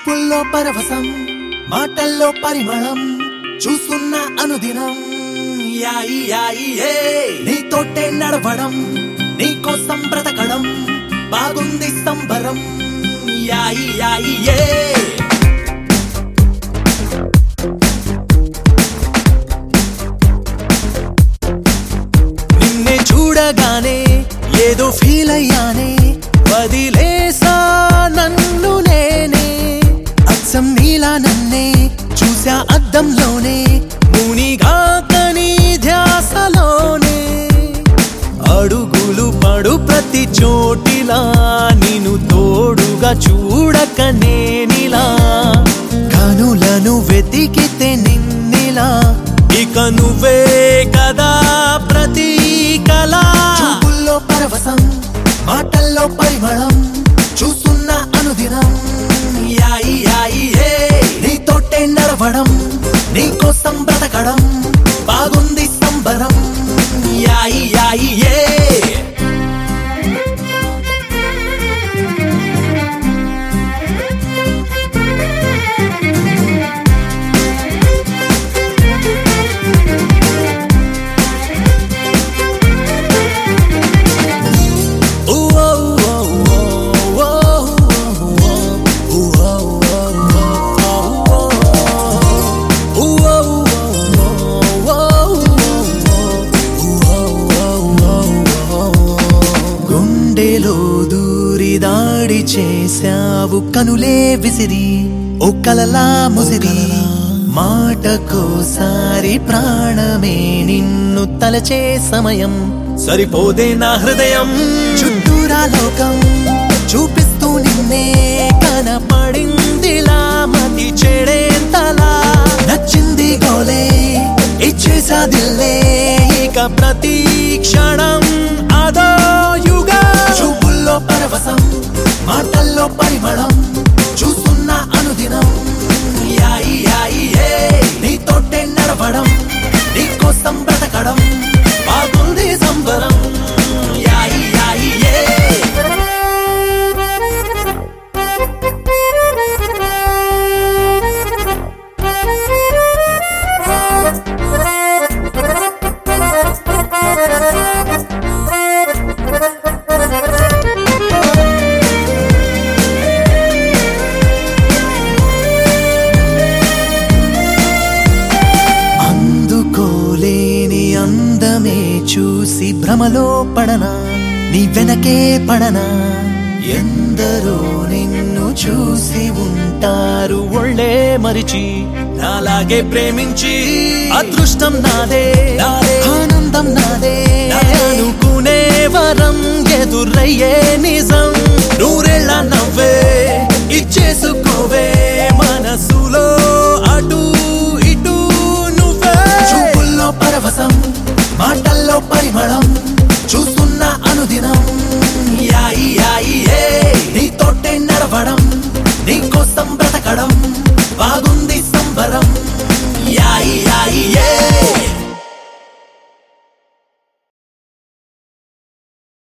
చూపుల్లో పరవశం మాటల్లో పరిమళం చూస్తున్న అనుదినం యాయి యాయి ఏ నీతోటే నడవడం నీకోసం బ్రతకడం బాగుంది సంబరం యాయి యాయి ఏ నిన్నే చూడగానే ఏదో ఫీల్ అయ్యానే వదిలేసా నన్ను నేనే అచ్చం నీలా నన్నే చూసా అద్దంలోనే మునిగా కని ధ్యాసలోనే అడుగులు పడు ప్రతి చోటిలా నిన్ను తోడుగా చూడక నేనిలా కనులను వెతికితే నిన్నిలా ఇక నువ్వే కదా ప్రతి కళ చూపుల్లో పరవశం మాటల్లో పరిమళం చూస్తున్న అనుదినం యాయి యాయి ఏ నీతోటే నడవడం నీకోసం బ్రతకడం బాగుంది సంబరం యాయి యాయి ఏ గుండెలో దూరి దాడి చేశావు కనులే విసిరి ఓ కలలా ముసిరి మాటకోసారి ప్రాణమే నిన్ను తలచే సమయం సరిపోదే నా హృదయం చుట్టూరా లోకం చూపిస్తూ నిన్నే కనపడిందిలా మతి చెడేంతలా నచ్చింది గోలే ఇచ్చేసా దిల్లే ఇక ప్రతి క్షణం అదో యుగ చూపుల్లో పరవశం మాటల్లో పరిమళం చూస్తున్న అనుదినం యాయి యాయి ఏ నీతోటే నడవడం నీకోసం బ్రతకడం బాగుంది సంబరం యాయి యాయి ఏ అందుకోలేని అందమే చూసి భ్రమలో పడనా నీ వెనకే పడనా ఎందరో నిన్ను చూసి ఉంటారు ఒళ్ళే మరిచి నాలాగే ప్రేమించి అదృష్టం నాదే ఆనందం నాదే అనుకునే వరం ఎదురయ్యే నిజం నూరెళ్ళ నవ్వే ఇచ్చేసుకోవే మనసులో అటు ఇటు నువ్వే చూపుల్లో పరవశం మాటల్లో పరిమళం చూస్తున్న అనుదినం యాయి యాయి ఏ నీతోటే నడవడం నీకోసం బ్రతకడం